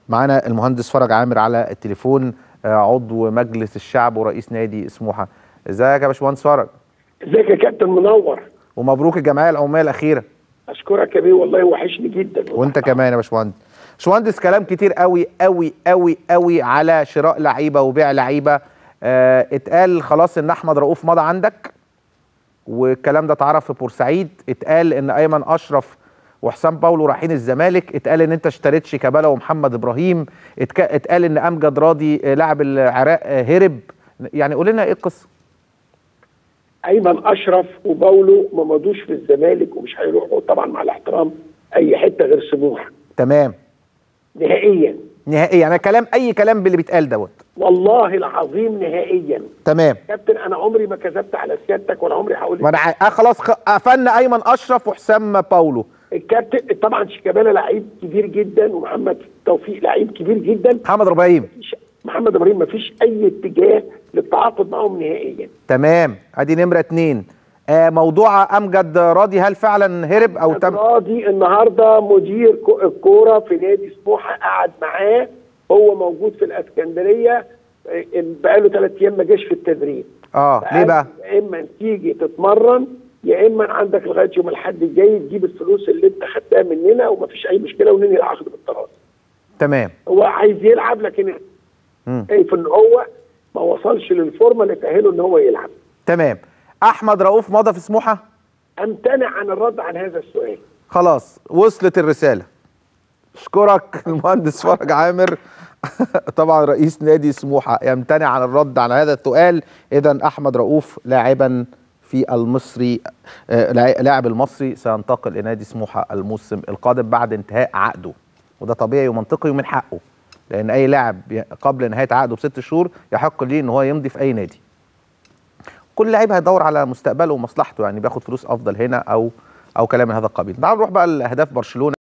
معانا المهندس فرج عامر على التليفون آه، عضو مجلس الشعب ورئيس نادي سموحه ازيك يا باشمهندس فرج ازيك يا كابتن منور ومبروك الجمعيه العموميه الاخيره اشكرك يا بيه والله وحشني جدا وانت كمان يا باشمهندس باشمهندس كلام كتير قوي قوي قوي قوي على شراء لعيبه وبيع لعيبه آه اتقال خلاص ان احمد رؤوف مضى عندك والكلام ده اتعرف في بورسعيد اتقال ان ايمن اشرف وحسام باولو رايحين الزمالك اتقال ان انت اشتريت شيكابالا ومحمد ابراهيم اتك... اتقال ان امجد راضي آه، لاعب العراق آه، هرب يعني قول لنا ايه القصه ايمن اشرف وباولو ما مضوش في الزمالك ومش هيروحوا طبعا مع الاحترام اي حته غير سموحه تمام نهائيا نهائيا انا كلام اي كلام باللي بيتقال دوت والله العظيم نهائيا تمام كابتن انا عمري ما كذبت على سيادتك ولا عمري هقول ما انا ع- آه خلاص خ- قفلنا ايمن اشرف وحسام باولو الكابتن طبعا شيكابالا لعيب كبير جدا ومحمد توفيق لعيب كبير جدا محمد ابراهيم مفيش- محمد ابراهيم ما فيش اي اتجاه للتعاقد معاهم نهائيا تمام ادي نمره اتنين آه موضوع امجد راضي هل فعلا هرب او تم راضي النهارده مدير كو- الكوره في نادي سموحه قعد معاه هو موجود في الاسكندريه آه، بقاله ثلاث ايام ما جاش في التدريب اه ليه بقى يا اما تيجي تتمرن يا اما عندك لغايه يوم الاحد الجاي تجيب الفلوس اللي انت خدتها مننا ومفيش اي مشكله وننهي العقد بالطراز تمام هو عايز يلعب لكن مم. شايف ان هو ما وصلش للفورمه اللي تاهله ان هو يلعب تمام احمد رؤوف مضى في سموحه امتنع عن الرد عن هذا السؤال خلاص وصلت الرساله اشكرك المهندس فرج عامر طبعا رئيس نادي سموحه يمتنع عن الرد على هذا السؤال اذا احمد رؤوف لاعبا في المصري آه، لاع- لاعب المصري سينتقل لنادي سموحه الموسم القادم بعد انتهاء عقده وده طبيعي ومنطقي ومن حقه لان اي لاعب ي- قبل نهايه عقده بست شهور يحق ليه ان هو يمضي في اي نادي كل لعيب هيدور على مستقبله ومصلحته يعني بياخد فلوس افضل هنا او او كلام من هذا القبيل تعالوا نروح بقى لاهداف برشلونه